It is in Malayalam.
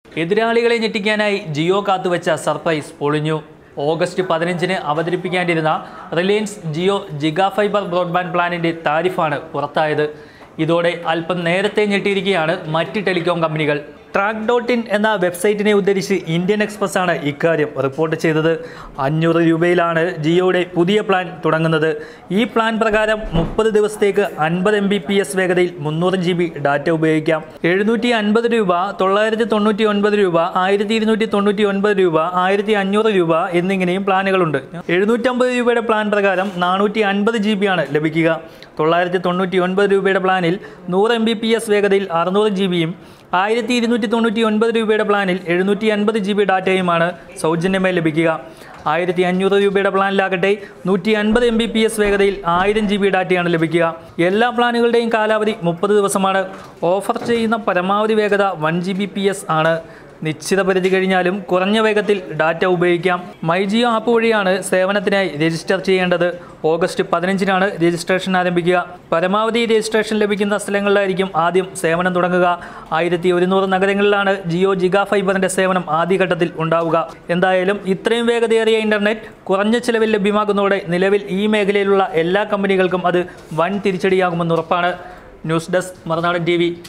എതിരാളികളെ ഞെട്ടിക്കാനായി ജിയോ കാത്തുവെച്ച സർപ്രൈസ് പൊളിഞ്ഞു ഓഗസ്റ്റ് പതിനഞ്ചിന് അവതരിപ്പിക്കാനിരുന്ന Reliance Jio giga fiber broadband പ്ലാനിൻ്റെ താരിഫാണ് പുറത്തായത് ഇതോടെ അല്പം നേരത്തെ ഞെട്ടിയിരിക്കുകയാണ് മറ്റ് ടെലികോം കമ്പനികൾ ട്രാക്ക് ഡോട്ട് ഇൻ എന്ന വെബ്സൈറ്റിനെ ഉദ്ധരിച്ച് ഇന്ത്യൻ എക്സ്പ്രസ് ആണ് ഇക്കാര്യം റിപ്പോർട്ട് ചെയ്തത് അഞ്ഞൂറ് രൂപയിലാണ് ജിയോയുടെ പുതിയ പ്ലാൻ തുടങ്ങുന്നത് ഈ പ്ലാൻ പ്രകാരം മുപ്പത് ദിവസത്തേക്ക് അൻപത് എം ബി പി എസ് വേഗതയിൽ മുന്നൂറ് ജി ബി ഡാറ്റ ഉപയോഗിക്കാം എഴുന്നൂറ്റി അൻപത് രൂപ തൊള്ളായിരത്തി തൊണ്ണൂറ്റി ഒൻപത് രൂപ ആയിരത്തി ഇരുന്നൂറ്റി തൊണ്ണൂറ്റി ഒൻപത് രൂപ ആയിരത്തി അഞ്ഞൂറ് രൂപ എന്നിങ്ങനെയും പ്ലാനുകളുണ്ട് എഴുന്നൂറ്റമ്പത് രൂപയുടെ പ്ലാൻ പ്രകാരം നാനൂറ്റി അൻപത് ജി ബി ആണ് ലഭിക്കുക തൊള്ളായിരത്തി തൊണ്ണൂറ്റി ഒൻപത് രൂപയുടെ പ്ലാനിൽ നൂറ് എം ബി പി എസ് വേഗതയിൽ അറുന്നൂറ് ജി ബിയും ആയിരത്തി ഇരുന്നൂറ്റി തൊണ്ണൂറ്റി ഒൻപത് രൂപയുടെ പ്ലാനിൽ എഴുന്നൂറ്റി അൻപത് ജി ബി ഡാറ്റയുമാണ് സൗജന്യമായി ലഭിക്കുക ആയിരത്തി അഞ്ഞൂറ് രൂപയുടെ പ്ലാനിലാകട്ടെ നൂറ്റി അൻപത് എം ബി പി എസ് വേഗതയിൽ ആയിരം ജി ബി ഡാറ്റയാണ് ലഭിക്കുക എല്ലാ പ്ലാനുകളുടെയും കാലാവധി മുപ്പത് ദിവസമാണ് ഓഫർ ചെയ്യുന്ന പരമാവധി വേഗത one G B P S ആണ് നിശ്ചിത പരിധി കഴിഞ്ഞാലും കുറഞ്ഞ വേഗത്തിൽ ഡാറ്റ ഉപയോഗിക്കാം മൈ ജിയോ ആപ്പ് വഴിയാണ് സേവനത്തിനായി രജിസ്റ്റർ ചെയ്യേണ്ടത് ഓഗസ്റ്റ് പതിനഞ്ചിനാണ് രജിസ്ട്രേഷൻ ആരംഭിക്കുക പരമാവധി രജിസ്ട്രേഷൻ ലഭിക്കുന്ന സ്ഥലങ്ങളിലായിരിക്കും ആദ്യം സേവനം തുടങ്ങുക ആയിരത്തി ഒരുന്നൂറ് നഗരങ്ങളിലാണ് ജിയോ ജിഗാ ഫൈബറിന്റെ സേവനം ആദ്യഘട്ടത്തിൽ ഉണ്ടാവുക എന്തായാലും ഇത്രയും വേഗതയേറിയ ഇന്റർനെറ്റ് കുറഞ്ഞ ചിലവിൽ ലഭ്യമാകുന്നതോടെ നിലവിൽ ഈ മേഖലയിലുള്ള എല്ലാ കമ്പനികൾക്കും അത് വൻ തിരിച്ചടിയാകുമെന്ന് ഉറപ്പാണ് ന്യൂസ് ഡെസ്ക് മറുനാടൻ ടി